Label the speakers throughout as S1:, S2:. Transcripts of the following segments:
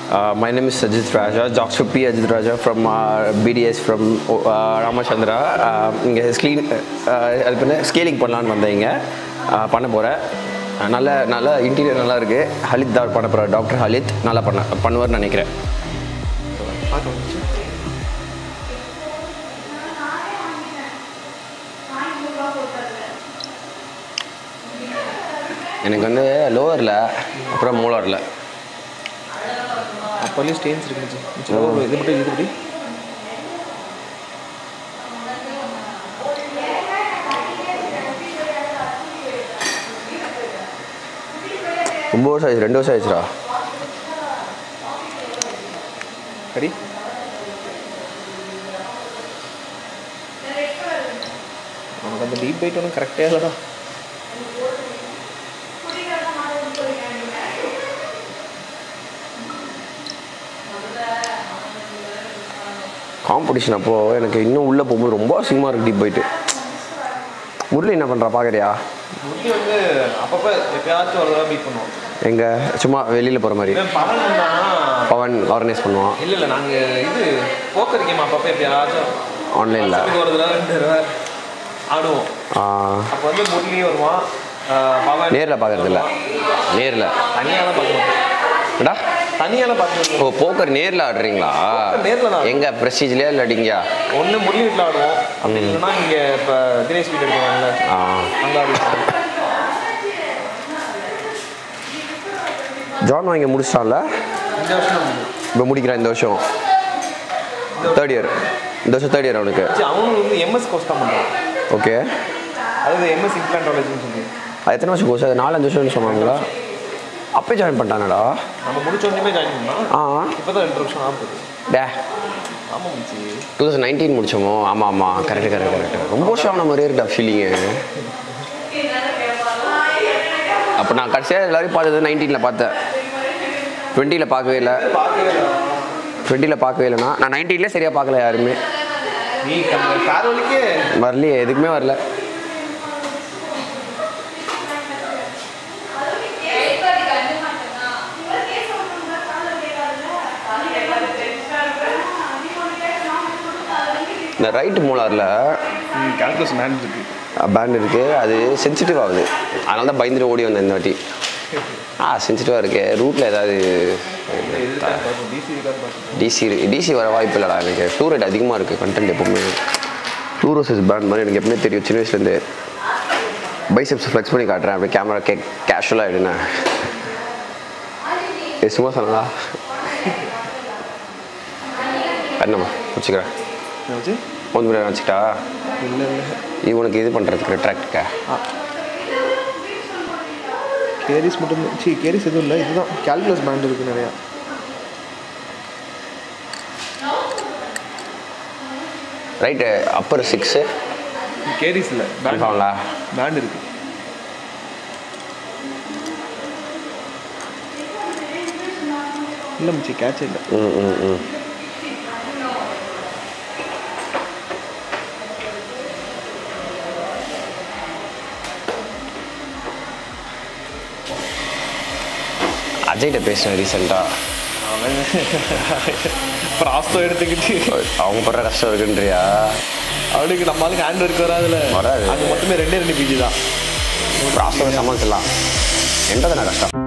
S1: Uh, my name is Ajit Raja, Dr. P. Ajit Raja from uh, BDS from uh, Ramachandra. Uh, இங்கே screen அது பண்ண scaling பண்ணலான்னு வந்தேன் இங்கே uh, பண்ண போகிறேன் நல்ல நல்ல இன்டீரியர் நல்லா இருக்குது ஹலித் தான் பண்ண போகிறார் டாக்டர் ஹலித் நல்லா பண்ண பண்ணுவார்னு நினைக்கிறேன்
S2: பார்க்க வந்துச்சு
S1: எனக்கு வந்து லோவரில் அப்புறம் மூலரில்
S2: அப்போலேயும் ஸ்டெயின்ஸ் இருக்குச்சு மிச்சம் இது மட்டும் இது எப்படி
S1: ரொம்ப வருஷம் ஆயிடுச்சு ரெண்டு வருஷம் ஆயிடுச்சுடா
S2: கடி நமக்கு அந்த டீப் பைட் ஒன்றும் கரெக்டே இல்லைடா
S1: காம்படிஷன் அப்போது எனக்கு இன்னும் உள்ளே போகும்போது ரொம்ப அசிங்கமாக இருக்குது டீப் போயிட்டு முரளி என்ன பண்ணுறா பார்க்குறியா
S2: முட்டி வந்து அப்பப்போ எப்பயாச்சும் ஒரு தடவை மீட் பண்ணுவோம்
S1: எங்கே சும்மா வெளியில் போகிற மாதிரி
S2: இவன் பவன் வந்தானா
S1: பவன் ஆர்கனைஸ் பண்ணுவான்
S2: இல்லை இல்லை நாங்கள் இது போக்கர் கேம் அப்பப்போ எப்பயாச்சும்
S1: ஆன்லைனில்
S2: வருஷத்துக்கு ஒரு தடவை ரெண்டு தடவை ஆடுவோம் அப்போ வந்து முரளி வருவான் ஆஹ் பவன்
S1: நேரில் பார்க்கறது இல்ல நேரில்
S2: தனியாக தான் பார்க்க மாட்டோம்
S1: டா
S2: தனியாலாம் பார்க்க
S1: ஓ போக்கர் நேரில் ஆடுறீங்களா
S2: நேர்ல தான்.
S1: எங்கே ப்ரெஸ்டீஜ்லையா இல்லை இங்கேயா
S2: ஒன்று முரளி வீட்டில் ஆடுவோம் அப்படி இல்லைன்னா இங்கே இப்போ தினேஷ் வீடு எடுக்கிறாங்கல்ல
S1: ஆ
S2: அங்கே ஆடுவோம்
S1: ஜான் வாங்கி முடிச்சிட்டான்ல
S2: இந்த வருஷம் தான் முடியும்.
S1: இப்போ முடிக்கிறான் இந்த வருஷம் தேர்ட் இயர் இந்த வருஷம் தேர்ட் இயர் அவனுக்கு
S2: சரி, அவனும் வந்து எம்எஸ் கோர்ஸ் தான் பண்ணுறான்
S1: ஓகே
S2: அதாவது எம்எஸ் இம்ப்ளான்டாலஜின்னு சொல்லி
S1: அது எத்தனை வருஷம் கோர்ஸ் அது நாலஞ்சு வருஷம்னு சொன்னாங்களா அப்போ ஜாயின் பண்ணிட்டானடா
S2: நம்ம முடிச்ச உடனே ஜாயின் பண்ணோம்
S1: ஆ
S2: இப்போ தான் ரெண்டு வருஷம் ஆகுது
S1: டே
S2: ஆமாம் மிச்சி
S1: டூ தௌசண்ட் நைன்டீன் முடிச்சோமோ ஆமாம் ஆமாம் கரெக்ட் கரெக்ட் கரெக்ட் ரொம்ப வருஷம் ஆன மாதிரியே இருக்கா ஃபீலிங்கு அப்போ நான் கடைசியாக எல்லாரையும் பார்த்தது நைன்டீனில் பார்த்தேன் டுவெண்ட்டியில் பார்க்கவே இல்லை
S2: பார்க்கவே இல்லை
S1: டுவெண்ட்டியில் பார்க்கவே இல்லைனா நான் நைன்டீன்லேயே சரியாக பார்க்கல யாருமே
S2: நீ ஃபேர்வெலுக்கே
S1: வரலையே எதுக்குமே வரல இந்த ரைட் மூலாரில்
S2: கால்குலஸ் மேன் இருக்கு
S1: பேண்ட் இருக்குது அது சென்சிட்டிவ் ஆகுது அதனால தான் பயந்துட்டு ஓடி வந்தேன் இந்த வாட்டி ஆ சென்சிட்டிவாக இருக்கு ரூட்டில் ஏதாவது
S2: டிசி இருக்காது பார்த்து
S1: டிசி டிசி வர வாய்ப்பு இல்லைடா எனக்கு ஃப்ளூ ரேட் அதிகமாக இருக்குது கண்டென்ட் எப்பவுமே ஃப்ளூரோசஸ் பேண்ட் மாதிரி எனக்கு எப்பவுமே தெரியும் சின்ன வயசுலேருந்து பைசெப்ஸ் ஃப்ளெக்ஸ் பண்ணி காட்டுறேன் அப்படியே கேமரா கே கேஷுவலாக எடுனேன் ஏ சும்மா சொல்லலா என்னம்மா வச்சுக்கிறேன்
S2: என்னாச்சு
S1: கொஞ்சம் முன்னாடி வச்சுக்கிட்டா
S2: இல்லை இல்லை
S1: இவனுக்கு இது பண்ணுறதுக்கு ரிட்ராக்டுக்கா
S2: கேரிஸ் மட்டும் சி கேரிஸ் எதுவும் இல்லை இதுதான் கால்குலஸ் பேண்ட் இருக்குது நிறையா
S1: ரைட்டு அப்பர் சிக்ஸு
S2: கேரிஸ் இல்லை பேண்ட்
S1: கன்ஃபார்ம்லா
S2: பேண்ட் இருக்கு இல்லை மிச்சி கேட்ச் இல்லை
S1: ம் ம் ம் அஜய்கிட்ட பேசினேன் ரீசெண்டாக
S2: அவன் ப்ராஸ்தோ எடுத்துக்கிட்டு
S1: அவங்க படுற கஷ்டம் இருக்குன்றியா
S2: அவனுக்கு நம்ம ஆளுக்கு ஹேண்ட் ஒர்க் வராதுல
S1: வராது.
S2: அது மொத்தமே ரெண்டே ரெண்டு பிஜி தான்
S1: ப்ராசஸ் சமாளிச்சிடலாம் என்றது நான் கஷ்டம்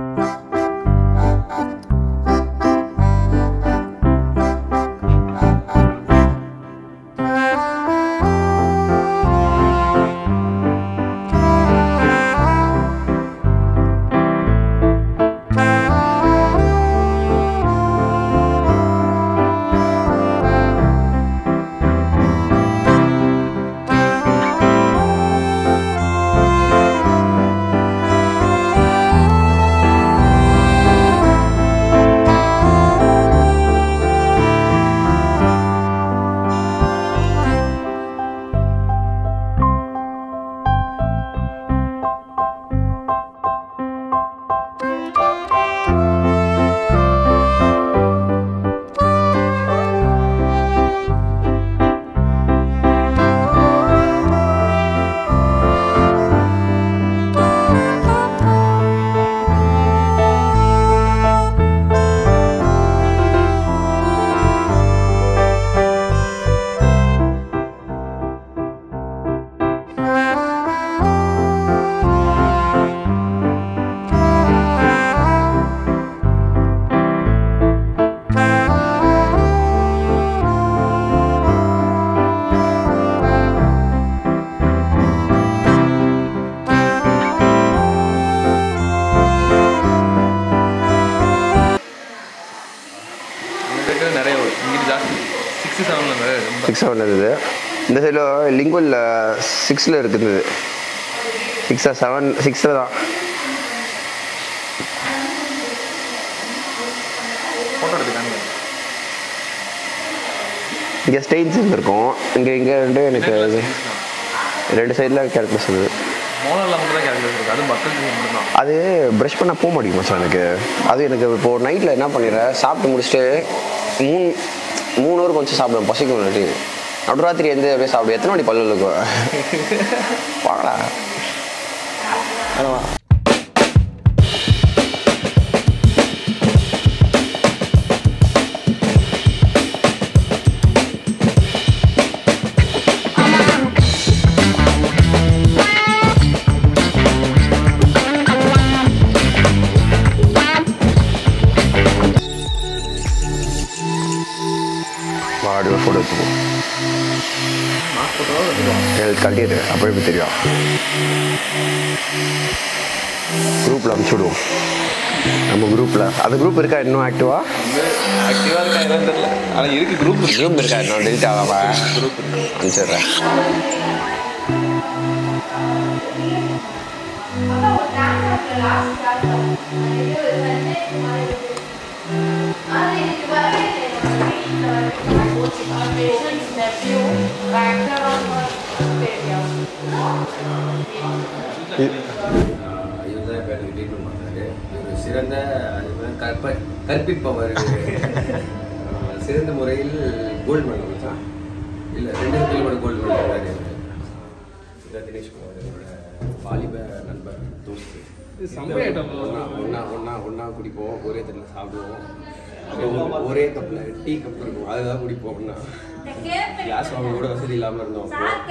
S1: சிக்ஸ் செவன் இது இந்த சைடில் லிங்குவல் சிக்ஸில் இருக்குது சிக்ஸா செவன் சிக்ஸில் தான்
S2: ஃபோட்டோ எடுத்துக்காங்க
S1: இங்கே ஸ்டெயின்ஸ் இருந்திருக்கும் இங்கே இங்கே ரெண்டு எனக்கு ரெண்டு சைடில் கேரக்டர்ஸ் இருக்குது
S2: மோனலில் மட்டும் தான் கேரக்டர் இருக்குது அது மக்கள் மட்டும் தான்
S1: அது ப்ரஷ் பண்ண போக மாட்டேங்குது மச்சான் எனக்கு அது எனக்கு இப்போ நைட்டில் என்ன பண்ணிடுறேன் சாப்பிட்டு முடிச்சுட்டு மூணு மூணு ஹவர் கொஞ்சம் சாப்பிடுவேன் பசிக்கும் இல்லாட்டி நடுராத்திரி எந்த அப்படியே சாப்பிடு எத்தனை மணி பல்லு இருக்கும் வாங்கடா வேணாமா? வாடி ஒரு ஃபோட்டோ எடுத்துப்போம்
S2: மாஸ்க் ஃபோட்டோவாக எடுத்துக்கலாம்
S1: எனக்கு கட்டிட்டு அப்போ எப்படி தெரியும் குரூப்பில் அனுப்பிச்சி விடுவோம் நம்ம குரூப்பில் அந்த குரூப் இருக்கா இன்னும் ஆக்டிவா
S2: வந்து ஆக்டிவாக இருக்கா என்னன்னு தெரியல ஆனால் இருக்கு குரூப் இருக்கு
S1: குரூப் இருக்கா இன்னும் டெலிட் ஆகாம
S2: குரூப் இருக்கு
S1: அனுப்பிச்சிடுறேன்
S3: இவர் தான் இப்போ எனக்கு ட்ரீட்மெண்ட் பண்ணாரு இவர் சிறந்த அது மாதிரி கற்ப கற்பிப்பவர் அஹ் சிறந்த முறையில் கோல்டு மெடல் வச்சா இல்லை ரெண்டு கிலோமீட்டர் கோல்டு மெடல் வாங்கினாரு இதான் தினேஷ்குமார் என்னோட வாலிப நண்பர் தோஸ்து ஒன்றா ஒன்றா ஒன்றா ஒன்றா குடிப்போம் ஒரே தட்டில் சாப்பிடுவோம் அப்புறம் ஒரே கப்பில் டீ கப் இருக்கும் அதுதான் குடிப்போம் ஒன்றா கிளாஸ் வாங்க கூட வசதி இல்லாமல் இருந்தோம்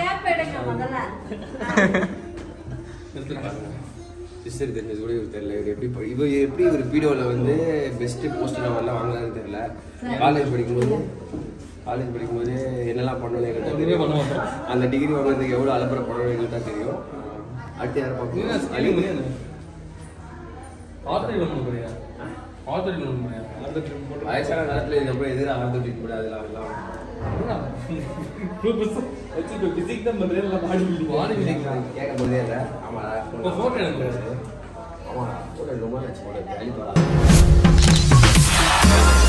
S3: சிஸ்டர் தெரிஞ்சது கூட இவர் தெரியல இவர் எப்படி ப- இவர் எப்படி ஒரு வீடியோவில் வந்து பெஸ்ட் போஸ்ட் வரலாம் வாங்கலாம்னு தெரியல காலேஜ் படிக்கும்போது காலேஜ் படிக்கும்போது என்னெல்லாம் பண்ணணும் எங்களுக்கு தான் தெரியும் அந்த டிகிரி வாங்குறதுக்கு எவ்வளோ அலப்பறை பண்ணணும் எங்களுக்கு தான் தெரியும் அடுத்து யாரை பார்க்கணும் அலி வயசான காலத்தில் இதுக்கப்புறம் எதிராக ஆரம்பிட்டு கூட அதெல்லாம் எல்லாம் கேட்க போதே இல்லை ஆமாம் ஆமாம் ஃபோட்டோ ரொம்ப நினச்சி போட